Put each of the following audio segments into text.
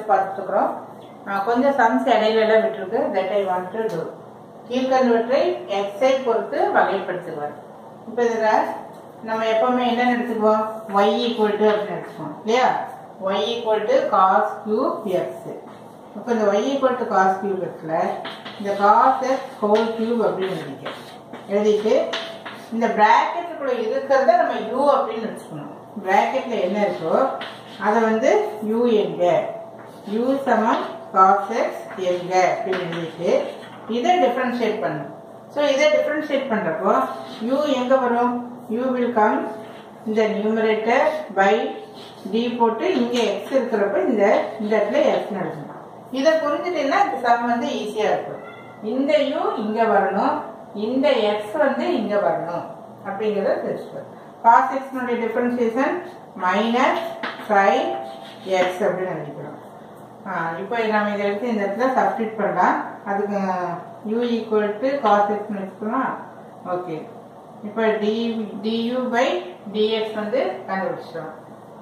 பார்த்துக்கிறோம் கொஞ்சம் சம்ஸ் இடையில எல்லாம் விட்டுருக்கு that I want to do கீழ்கண்டவற்றை எக்ஸை பொறுத்து வகைப்படுத்துவார் இப்போ இதில் நம்ம எப்பவுமே என்ன எடுத்துக்குவோம் ஒய் ஈக்குவல் டு அப்படின்னு எடுத்துக்குவோம் இல்லையா Y equal to cos cube X இப்போ இந்த Y equal to cos cube இருக்குல்ல இந்த காஸ் எக்ஸ் ஹோல் கியூப் அப்படின்னு எழுதிக்க எழுதிட்டு இந்த பிராக்கெட்டுக்குள்ள இருக்கிறத நம்ம யூ அப்படின்னு வச்சுக்கணும் பிராக்கெட்ல என்ன இருக்கோ அதை வந்து யூ எங்க யூ சமம் காஸ் எக்ஸ் எங்க அப்படின்னு எழுதிட்டு இதை டிஃபரன்ஷியேட் பண்ணணும் ஸோ இதை டிஃபரன்ஷியேட் பண்ணுறப்போ யூ எங்கே வரும் யூ வில் கம் இந்த நியூமரேட்டர் பை டி போட்டு இங்கே எக்ஸ் இருக்கிறப்ப இந்த இந்த இடத்துல எக்ஸ் நடக்கணும் இதை புரிஞ்சுட்டீங்கன்னா இந்த சம் வந்து ஈஸியாக இருக்கும் இந்த யூ இங்கே வரணும் இந்த எக்ஸ் வந்து இங்கே வரணும் அப்படிங்கிறத தெரிஞ்சுக்கணும் காஸ் எக்ஸ்னுடைய டிஃபரன்சியேஷன் மைனஸ் சைன் எக்ஸ் அப்படின்னு நினைக்கிறோம் இப்போ நம்ம இதை எடுத்து இந்த இடத்துல சப்ஸ்டிட் பண்ணலாம் அதுக்கு யூ ஈக்குவல் டு காஸ் எக்ஸ்னு வச்சுக்கலாம் ஓகே இப்போ டி டியூ பை டிஎக்ஸ் வந்து கண்டுபிடிச்சிட்டோம்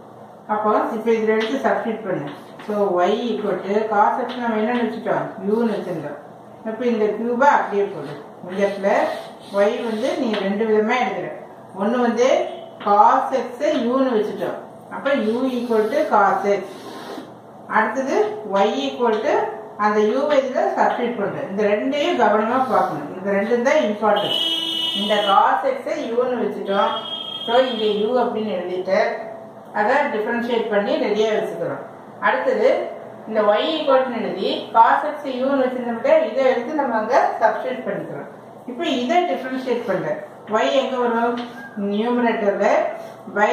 அப்போ இப்போ இதில் எடுத்து சப்ஸ்டிட் பண்ணு so Y equal to cos X நம்ம என்னன்னு வச்சுட்டோம் யூன்னு வச்சுருந்தோம் இப்போ இந்த கியூபை அப்படியே போடு இந்த இடத்துல ஒய் வந்து நீ ரெண்டு விதமாக எடுக்கிற ஒன்று வந்து காஸ் எக்ஸை யூன்னு வச்சுட்டோம் அப்போ U equal to cos X அடுத்தது ஒய் ஈக்குவல் டு அந்த யூவை இதில் சப்ஸ்டியூட் பண்ணுறேன் இந்த ரெண்டையும் கவனமாக பார்க்கணும் இந்த ரெண்டும் தான் இம்பார்ட்டன்ட் இந்த காஸ் எக்ஸை யூன்னு வச்சுட்டோம் ஸோ இங்கே யூ அப்படின்னு எழுதிட்டு அதை டிஃப்ரென்ஷியேட் பண்ணி ரெடியாக வச்சுக்கிறோம் அடுத்தது இந்த ஒய் ஈக்குவல்னு எழுதி காஸ் எக்ஸ் யூன்னு வச்சுருந்தோம்ல இதை எடுத்து நம்ம அங்கே சப்ஸ்டியூட் பண்ணிக்கிறோம் இப்போ இதை டிஃப்ரென்ஷியேட் பண்ணுறேன் ஒய் எங்கே வரும் நியூமரேட்டரில் பை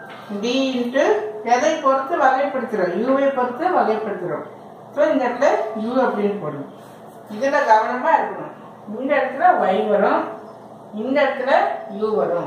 டி இன்ட்டு எதை பொறுத்து வகைப்படுத்துகிறோம் யூவை பொறுத்து வகைப்படுத்துகிறோம் ஸோ இந்த இடத்துல யூ அப்படின்னு போடணும் இதில் கவனமாக இருக்கணும் இந்த இடத்துல ஒய் வரும் இந்த இடத்துல யூ வரும்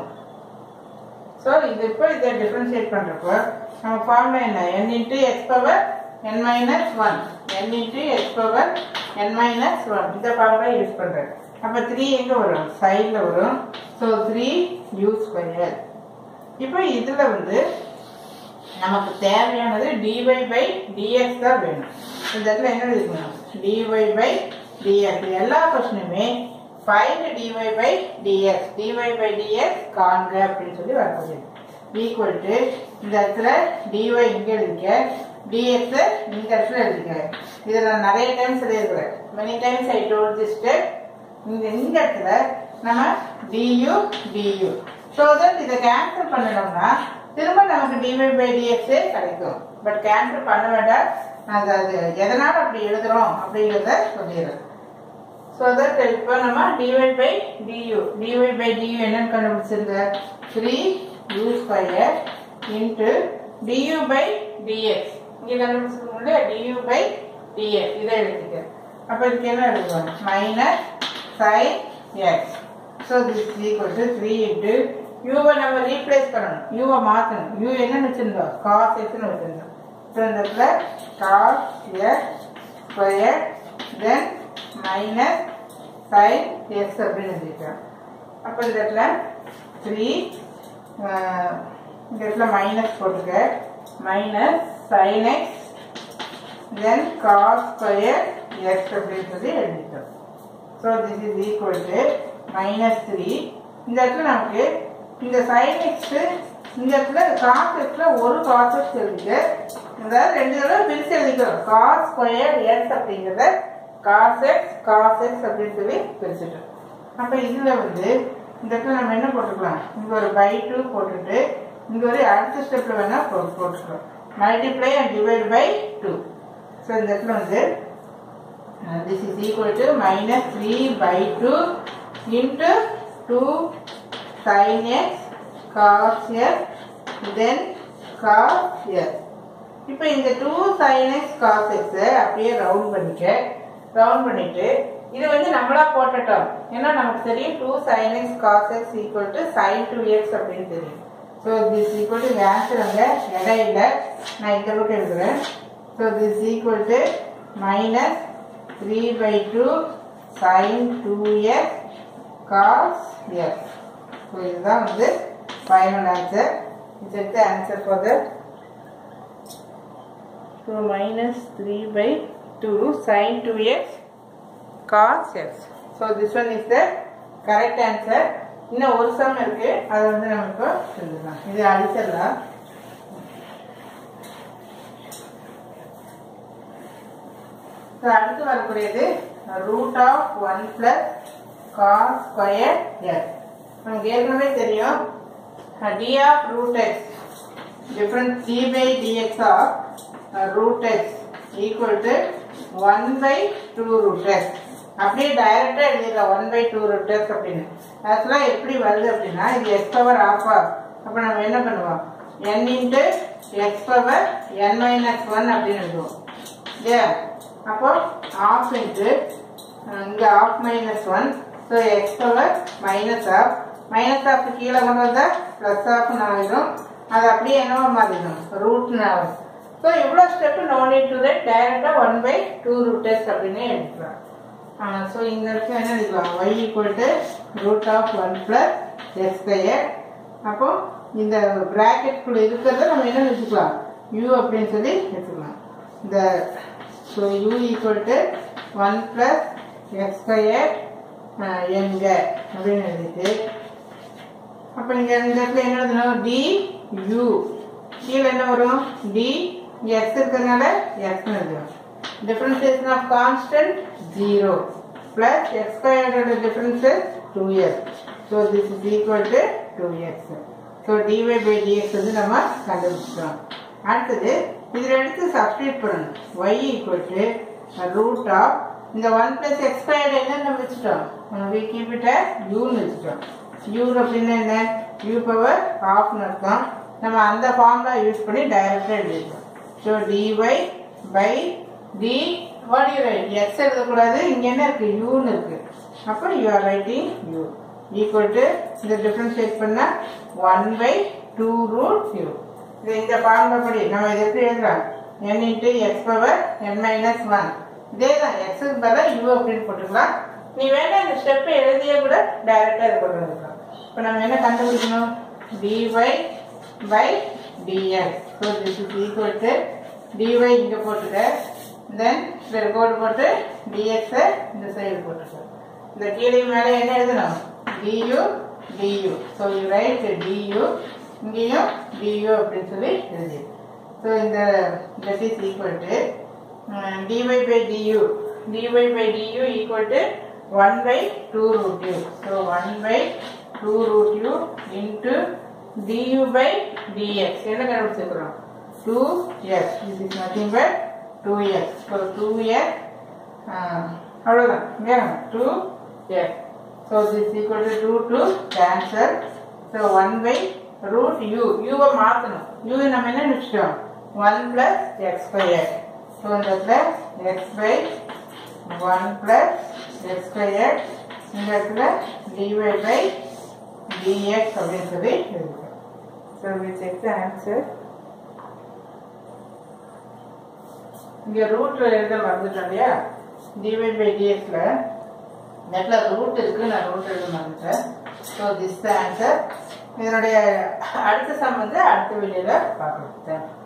ஸோ இது இப்போ இதை டிஃப்ரென்ஷியேட் பண்ணுறப்போ நம்ம ஃபார்முலா என்ன என் இன்ட்டு எக்ஸ் பவர் என் minus one N into X power என் மைனஸ் ஒன் இந்த ஃபார்முலா யூஸ் பண்ணுறேன் அப்போ த்ரீ எங்கே வரும் சைடில் வரும் ஸோ த்ரீ யூ ஸ்கொயர் இப்போ இதில் வந்து நமக்கு தேவையானது dy பை dx தான் வேணும் இந்த இடத்துல என்ன எழுதிக்கணும் dy பை dx எல்லா கொஸ்டினுமே find dy by dx dy by dx காண்க அப்படின்னு சொல்லி வரக்கூடியது ஈக்குவல் டு இந்த இடத்துல dy இங்க எழுதிக்க dx இந்த இடத்துல எழுதிக்க இதை நான் நிறைய டைம்ஸ் எழுதிக்கிறேன் many times I told this step இந்த இந்த இடத்துல நம்ம du du ஸோ தட் இதை கேன்சல் பண்ணணும்னா திரும்ப நமக்கு டிவை பை டிஎக்ஸே கிடைக்கும் பட் கேன்சல் பண்ண வேண்டாம் அது அது எதனால் அப்படி எழுதுறோம் அப்படிங்கிறத சொல்லிடுறேன் ஸோ தட் இப்போ நம்ம DY by DU DY by DU என்னன்னு கண்டுபிடிச்சிருங்க three U square into DU by DX இங்கே கண்டுபிடிச்சிருக்கோம் இல்லையா டியூ பை டிஎக்ஸ் இதை எழுதிக்க அப்போ இதுக்கு என்ன எழுதுவோம் minus sine X so this equal to three into யூவை நம்ம ரீப்ளேஸ் பண்ணணும் யூவை மாற்றணும் யூ என்னன்னு வச்சுருந்தோம் காஸ் எக்ஸ்னு வச்சுருந்தோம் ஸோ இந்த இடத்துல cos X square then minus sine X அப்படின்னு எழுதிட்டோம் அப்போ இந்த இடத்துல த்ரீ இந்த இடத்துல மைனஸ் போட்டுக்க minus sine X then cos square X அப்படின்னு சொல்லி எழுதிட்டோம் so this is equal to minus three இந்த இடத்துல நமக்கு இந்த சைன் எக்ஸ் இந்த இடத்துல காஸ் எக்ஸ்ல ஒரு காஸ் எக்ஸ் எழுதிட்டு அதாவது ரெண்டு தடவை பிரிச்சு எழுதிக்கிறோம் காஸ் ஸ்கொயர் எக்ஸ் அப்படிங்கிறத காஸ் எக்ஸ் காஸ் எக்ஸ் அப்படின்னு சொல்லி பிரிச்சுட்டோம் அப்போ இதில் வந்து இந்த இடத்துல நம்ம என்ன போட்டுக்கலாம் இங்கே ஒரு பை டூ போட்டுட்டு இங்கே ஒரு அடுத்த ஸ்டெப்பில் வேணால் போ போட்டுக்கலாம் multiply and divide by two so இந்த இடத்துல வந்து this is equal to minus 3 by 2 into 2 sin x cos x then cos x இப்போ இந்த 2 sin x cos x அப்படியே ரவுண்ட் பண்ணிக்க ரவுண்ட் பண்ணிட்டு இது வந்து நம்மளா போட்டுட்டோம் ஏன்னா நமக்கு தெரியும் 2 sin x cos x equal to sin 2x அப்படின்னு தெரியும் so this equal to answer அங்கே இடம் இல்லை நான் இந்த பக்கம் எழுதுறேன் so this equal to minus 3 by 2 sin 2x cos x. So, இதுதான் வந்து final answer. This is the answer for the so minus three by two sine two x cos x so this one is the correct answer இன்னும் ஒரு some இருக்கு அதை வந்து நம்ம இப்போ எழுதலாம் இது அடிச்சிடலாம் ஸோ அடுத்து வரக்கூடியது root of one plus cos square S நமக்கு ஏற்கனவே தெரியும் d of root x difference d by dx of root x equal to one by two root x அப்படியே டைரக்டா எழுதிடலாம் one by two root x அப்படின்னு ஆக்சுவலாக எப்படி வருது அப்படின்னா இது எக்ஸ் பவர் ஆஃப் ஆஃப் அப்போ நம்ம என்ன பண்ணுவோம் என் இன்ட்டு எக்ஸ் பவர் என் மைனஸ் ஒன் அப்படின்னு எழுதுவோம் இல்லையா அப்போ ஆஃப் இன்ட்டு இங்கே half minus one so x power minus half minus half கீழே கொண்டு வந்தால் ப்ளஸ் ஆஃப்னு ஆகிடும் அது அப்படியே என்னவோ மாறிடும் ரூட்னு ஆகும் ஸோ இவ்வளோ step no need to write டைரெக்டாக one by two root test அப்படின்னு எடுக்கலாம் ஸோ இங்கே இருக்க என்ன எழுதிக்கலாம் y equal to root of one plus x square அப்போ இந்த ப்ராக்கெட்குள்ளே இருக்கிறத நம்ம என்ன வச்சுக்கலாம் யூ அப்படின்னு சொல்லி வச்சுக்கலாம் இந்த so u equal to one plus x square எங்க அப்படின்னு எழுதிட்டு அப்போ நீங்கள் இந்த இடத்துல என்ன எழுதணும் டி யூ கீழே என்ன வரும் டி எக்ஸ் இருக்கிறதுனால எக்ஸ்னு எழுதணும் differentiation of constant 0 plus x squared difference is 2x. So this is equal to 2x. So dy by dx வந்து நம்ம கண்டுபிடிச்சிட்டோம் அடுத்தது இதில் எடுத்து சப்ஸ்டியூட் பண்ணணும் y equal to root of இந்த 1 plus x squared என்ன நம்ம வச்சுட்டோம் we keep it as u ன்னு வச்சுட்டோம் u அப்படின்னா என்ன u பவர் ஆஃப்னு அர்த்தம் நம்ம அந்த ஃபார்முலா யூஸ் பண்ணி டைரக்டாக எழுதிட்டோம் so dy by d what you write x எழுதக்கூடாது இங்க என்ன இருக்கு யூன்னு இருக்கு அப்போ you are writing u equal to இந்த டிஃபரன்ஷியேட் பண்ணா one by two root u இது இந்த ஃபார்முலா படி நம்ம இதை எப்படி எழுதலாம் என் இன்ட்டு எக்ஸ் பவர் என் மைனஸ் ஒன் இதே தான் எக்ஸுக்கு பதிலாக யூ அப்படின்னு போட்டுக்கலாம் நீ வேணா இந்த ஸ்டெப்பை எழுதியே கூட டைரக்டாக இது கொண்டு வந்துக்கலாம் இப்போ நம்ம என்ன கண்டுபிடிக்கணும் dy by dx so this is equal to dy இங்கே போட்டுக்க தென் இந்த கோடு போட்டு dx இந்த சைடு போட்டுருக்கோம் இந்த கீழே மேலே என்ன எழுதணும் du du so you write du இங்கேயும் du அப்படின்னு சொல்லி எழுதி ஸோ இந்த that is equal to dy by du dy by du equal to 1 by 2 root u so 1 by 2 root u into du by dx என்ன கண்டுபிடிச்சிருக்கிறோம் 2x this is nothing but 2x so 2x அவ்வளோதான் இல்லையா 2x so this is equal to 2 to cancel so 1 by root u u வை மாற்றணும் u வை நம்ம என்ன நினச்சிட்டோம் 1 plus x square so இந்த இடத்துல x by 1 plus x square இந்த இடத்துல dy by dx அப்படின்னு சொல்லி எழுதுகிறோம் so we check the answer இங்க ரூட் எழுத மறந்துட்டோம் இல்லையா டிவை பை டிஎக்ஸ்ல நெட்ல ரூட் இருக்கு நான் ரூட் எழுத மறந்துட்டேன் ஸோ திஸ் த ஆன்சர் இதனுடைய அடுத்த சம் வந்து அடுத்த வீடியோல பார்க்கலாம்